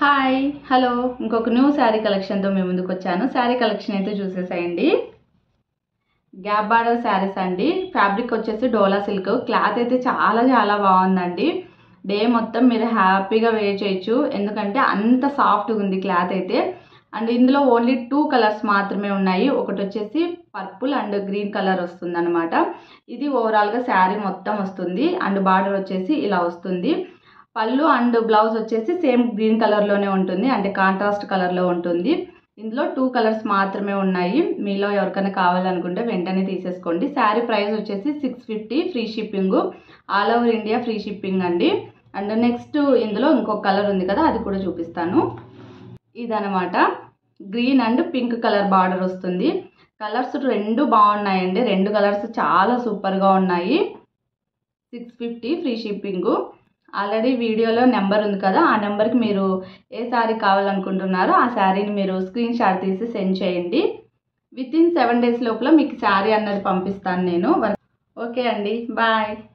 hi hello ఇంకొక new sari కలెక్షన్తో మేము ముందుకు వచ్చాను శారీ కలెక్షన్ అయితే చూసేసేయండి గ్యాప్ బార్డర్ శారీస్ అండి ఫ్యాబ్రిక్ వచ్చేసి డోలా సిల్క్ క్లాత్ అయితే చాలా చాలా బాగుందండి డే మొత్తం మీరు హ్యాపీగా వేర్ చేయొచ్చు ఎందుకంటే అంత సాఫ్ట్గా ఉంది క్లాత్ అయితే అండ్ ఇందులో ఓన్లీ టూ కలర్స్ మాత్రమే ఉన్నాయి ఒకటి వచ్చేసి పర్పుల్ అండ్ గ్రీన్ కలర్ వస్తుంది అనమాట ఇది ఓవరాల్గా శారీ మొత్తం వస్తుంది అండ్ బార్డర్ వచ్చేసి ఇలా వస్తుంది పళ్ళు అండ్ బ్లౌజ్ వచ్చేసి సేమ్ గ్రీన్ కలర్లోనే ఉంటుంది అంటే కాంట్రాస్ట్ కలర్లో ఉంటుంది ఇందులో టూ కలర్స్ మాత్రమే ఉన్నాయి మీలో ఎవరికైనా కావాలనుకుంటే వెంటనే తీసేసుకోండి శారీ ప్రైస్ వచ్చేసి six fifty free shipping all over India free shipping అండి అండ్ నెక్స్ట్ ఇందులో ఇంకొక కలర్ ఉంది కదా అది కూడా చూపిస్తాను ఇదనమాట green and pink colour border వస్తుంది కలర్స్ రెండు బాగున్నాయండి రెండు కలర్స్ చాలా సూపర్గా ఉన్నాయి six fifty free shipping already వీడియోలో నెంబర్ ఉంది కదా ఆ నెంబర్కి మీరు ఏ శారీ కావాలనుకుంటున్నారో ఆ శారీని మీరు స్క్రీన్ షాట్ తీసి సెండ్ చేయండి విత్ ఇన్ సెవెన్ డేస్ లోపల మీకు శారీ అన్నది పంపిస్తాను నేను ఓకే అండి బాయ్